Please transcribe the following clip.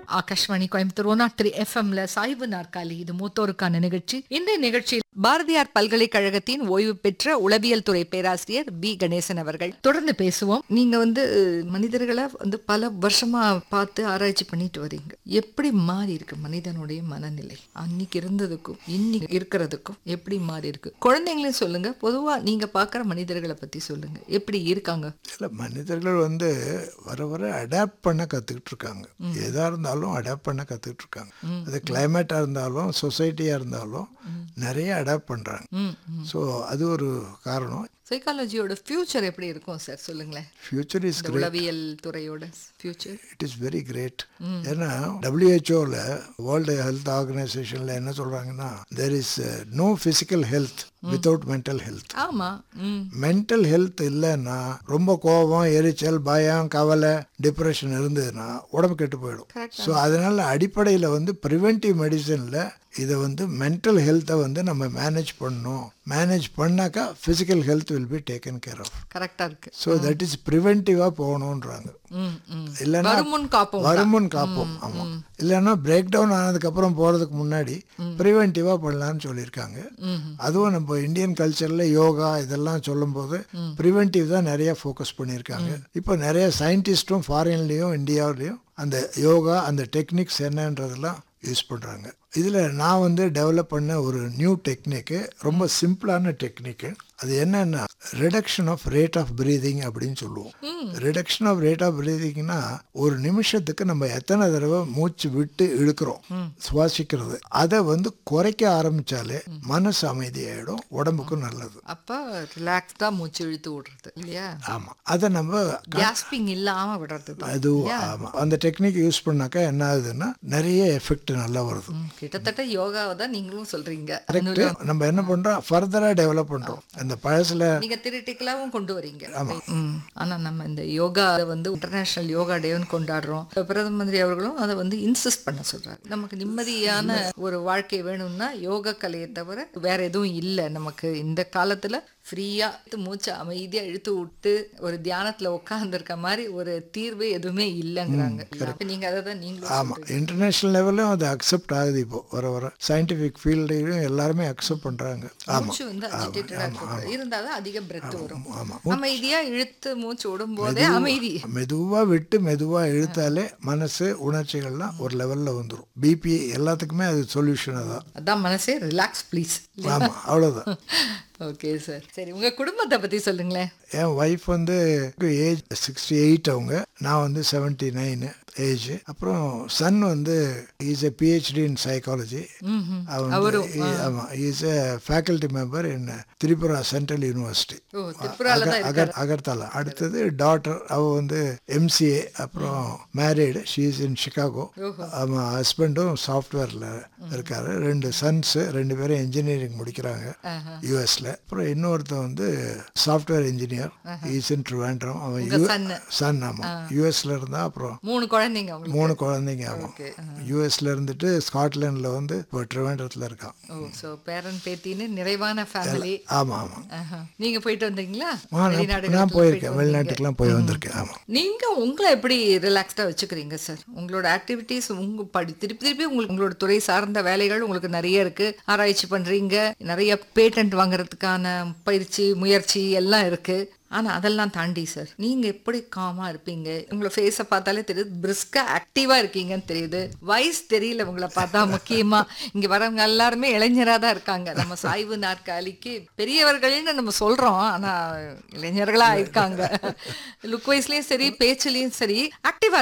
Akashvani Coimbatore one three எஃப்எம்ல சாய்வு நாற்காலி இது மூத்தோருக்கான நிகழ்ச்சி இந்த நிகழ்ச்சியில் பாரதியார் பல்கலைக்கழகத்தின் ஓய்வு பெற்ற உளவியல் துறை பேராசிரியர் பி கணேசன் அவர்கள் தொடர்ந்து பேசுவோம் நீங்க வந்து மனிதர்களை வந்து பல வருஷமா பார்த்து ஆராய்ச்சி பண்ணிட்டு வரீங்க எப்படி மாறி இருக்கு மனிதனுடைய மனநிலை அன்னைக்கு இருந்ததுக்கும் இன்னைக்கு இருக்கிறதுக்கும் எப்படி மாறி இருக்கு குழந்தைங்களையும் சொல்லுங்க பொதுவா நீங்க பார்க்குற மனிதர்களை பத்தி சொல்லுங்க எப்படி இருக்காங்க இல்லை மனிதர்கள் வந்து வர வர அடாப்ட் பண்ண கற்றுக்கிட்டு இருக்காங்க எதாக இருந்தாலும் அடாப்ட் பண்ண கற்றுக்கிட்டு இருக்காங்க அது கிளைமேட்டாக இருந்தாலும் சொசைட்டியாக இருந்தாலும் நிறைய அடாப்ட் பண்ணுறாங்க ம் ஸோ அது ஒரு காரணம் சைக்காலஜியோட ஃபியூச்சர் எப்படி இருக்கும் சார் சொல்லுங்களேன் ஃபியூச்சர் இஸ் இந்த உளவியல் துறையோட future it is very great ஏன்னா டபிள்யூஹெச்ஓவில் வேர்ல்டு ஹெல்த் ஆர்கனைசேஷனில் என்ன சொல்கிறாங்கன்னா there is no physical health without mental health ஆமா ம் மென்டல் ஹெல்த் இல்லைன்னா ரொம்ப கோபம் எரிச்சல் பயம் கவலை டிப்ரெஷன் இருந்ததுன்னா உடம்பு கெட்டு போயிடும் ஸோ அதனால அடிப்படையில் வந்து ப்ரிவென்டிவ் மெடிசனில் இதை வந்து மென்டல் ஹெல்த்தை வந்து நம்ம மேனேஜ் பண்ணணும் மேனேஜ் பண்ணாக்கா physical health will be taken care of கரெக்டா இருக்கு ஸோ தட் இஸ் ப்ரிவென்டிவாக போகணுன்றாங்க ம் ம் இல்லைன்னா வருமுன் காப்போம் வருமுன் காப்போம் ஆமாம் இல்லைன்னா பிரேக் டவுன் ஆனதுக்கப்புறம் போகிறதுக்கு முன்னாடி ப்ரிவென்டிவாக பண்ணலான்னு சொல்லியிருக்காங்க அதுவும் நம்ம இந்தியன் கல்ச்சரில் யோகா இதெல்லாம் சொல்லும்போது ப்ரிவென்டிவ் தான் நிறைய ஃபோக்கஸ் பண்ணியிருக்காங்க இப்போ நிறைய சயின்டிஸ்ட்டும் ஃபாரின்லேயும் இந்தியாவிலையும் அந்த யோகா அந்த டெக்னிக்ஸ் என்னன்றதெல்லாம் யூஸ் பண்ணுறாங்க இதில் நான் வந்து டெவலப் பண்ண ஒரு நியூ டெக்னிக்கு ரொம்ப சிம்பிளான டெக்னிக்கு அது என்னன்னா reduction of rate of breathing அப்படின்னு சொல்லுவோம் ரிடக்ஷன் ஆஃப் ரேட் ஆஃப் பிரீதிங்னா ஒரு நிமிஷத்துக்கு நம்ம எத்தனை தடவை மூச்சு விட்டு இழுக்கிறோம் சுவாசிக்கிறது அதை வந்து குறைக்க ஆரம்பிச்சாலே மனசு அமைதியாயிடும் உடம்புக்கும் நல்லது அப்ப ரிலாக்ஸ்டா மூச்சு இழுத்து விடுறது இல்லையா ஆமாம் அதை நம்ம கேஸ்பிங் இல்லாம விடுறது தான் அது ஆமாம் அந்த டெக்னிக் யூஸ் பண்ணாக்கா என்ன ஆகுதுன்னா நிறைய எஃபெக்ட் நல்லா வருது ம், கிட்டத்தட்ட யோகாவை தான் நீங்களும் சொல்றீங்க கரெக்ட் நம்ம என்ன பண்றோம் ஃபர்தரா டெவலப் பண்றோம் அந்த பழசுல நீங்க திரிட்டிக்கலாவும் கொண்டு வரீங்க ம். ஆனா நம்ம இந்த யோகா வந்து இன்டர்நேஷனல் யோகா டேன்னு கொண்டாடுறோம் இப்ப பிரதம மந்திரி அவர்களும் அதை வந்து இன்சிஸ்ட் பண்ண சொல்றாரு நமக்கு நிம்மதியான ஒரு வாழ்க்கை வேணும்னா யோக கலையை தவிர வேற எதுவும் இல்லை நமக்கு இந்த காலத்துல ஃப்ரீயா மூச்சை அமைதியா இழுத்து விட்டு ஒரு தியானத்துல உட்கார்ந்துருக்க மாதிரி ஒரு தீர்வு எதுவுமே இல்லைங்கிறாங்க அப்ப நீங்க அதை தான் நீங்களும் ஆமா இன்டர்நேஷனல் லெவல்லையும் அது அக்செப்ட் ஆகுது இப்போ வர வர சயின்டிஃபிக் ஃபீல்டையும் எல்லாருமே அக்செப்ட் பண்றாங்க ஆமா மூச்சு வந்து அஜிடேட்டடா இருக்க இருந்தாதான் அதிக பிரெத் வரும் அமைதியா இழுத்து மூச்சு விடும்போதே அமைதி மெதுவா விட்டு மெதுவா இழுத்தாலே மனசு உணர்ச்சிகள்லாம் ஒரு லெவல்ல வந்துடும் பிபி எல்லாத்துக்குமே அது சொல்யூஷன் தான் அதான் மனசே ரிலாக்ஸ் ப்ளீஸ் ஆமா அவ்வளவுதான் ஓகே சார் சரி உங்க குடும்பத்தை பத்தி சொல்லுங்களேன் என் ஒய்ஃப் வந்து ஏஜ் சிக்ஸ்டி எயிட் அவங்க நான் வந்து செவன்டி நைனு ஏஜ் அப்புறம் சன் வந்து is a PhD in psychology அவன் ஆமா is a faculty member in Tripura central university ஓ திரிபுரால தான் அகர் அகர்தலா அடுத்தது டாட்டர் அவ வந்து எம்சிஏ அப்புறம் married she is in Chicago அவன் ஹஸ்பண்டும் சாஃப்ட்வேர்ல இருக்காரு ரெண்டு சன்ஸ் ரெண்டு பேரும் இன்ஜினியரிங் முடிக்கிறாங்க யூஎஸ்ல அப்புறம் இன்னொருத்தன் வந்து software engineer is in Trivandrum அவன் son. சன் ஆமா யூஎஸ்ல இருந்தா அப்புறம் மூணு குழந்தைங்க அவங்களுக்கு மூணு குழந்தைங்க ஆமாம் யூஎஸ்ல இருந்துட்டு ஸ்காட்லாண்டில் வந்து இப்போ ட்ரிவாண்டத்தில் இருக்கான் ஓ ஸோ பேரன் பேத்தின்னு நிறைவான ஃபேமிலி ஆமாம் ஆமாம் நீங்க போயிட்டு வந்தீங்களா நான் வெளிநாடுகளுக்கு போயிருக்கேன் வெளிநாட்டுக்கெல்லாம் போய் வந்திருக்கேன் ஆமாம் நீங்க உங்களை எப்படி ரிலாக்ஸ்டா வச்சுக்கிறீங்க சார் உங்களோட ஆக்டிவிட்டீஸ் உங்க படி திருப்பி திருப்பி உங்களுக்கு உங்களோட துறை சார்ந்த வேலைகள் உங்களுக்கு நிறைய இருக்கு ஆராய்ச்சி பண்றீங்க நிறைய பேட்டன்ட் வாங்குறதுக்கான பயிற்சி முயற்சி எல்லாம் இருக்கு ஆனா அதெல்லாம் தாண்டி சார் நீங்க எப்படி காமா இருப்பீங்க உங்களை ஃபேஸை பார்த்தாலே தெரியுது பிரிஸ்கா ஆக்டிவா இருக்கீங்கன்னு தெரியுது வயசு தெரியல உங்களை பார்த்தா முக்கியமா இங்க வரவங்க எல்லாருமே இளைஞரா தான் இருக்காங்க நம்ம சாய்வு நாற்காலிக்கு பெரியவர்கள்னு நம்ம சொல்றோம் ஆனா இளைஞர்களா இருக்காங்க லுக் வைஸ்லயும் சரி பேச்சுலயும் சரி ஆக்டிவா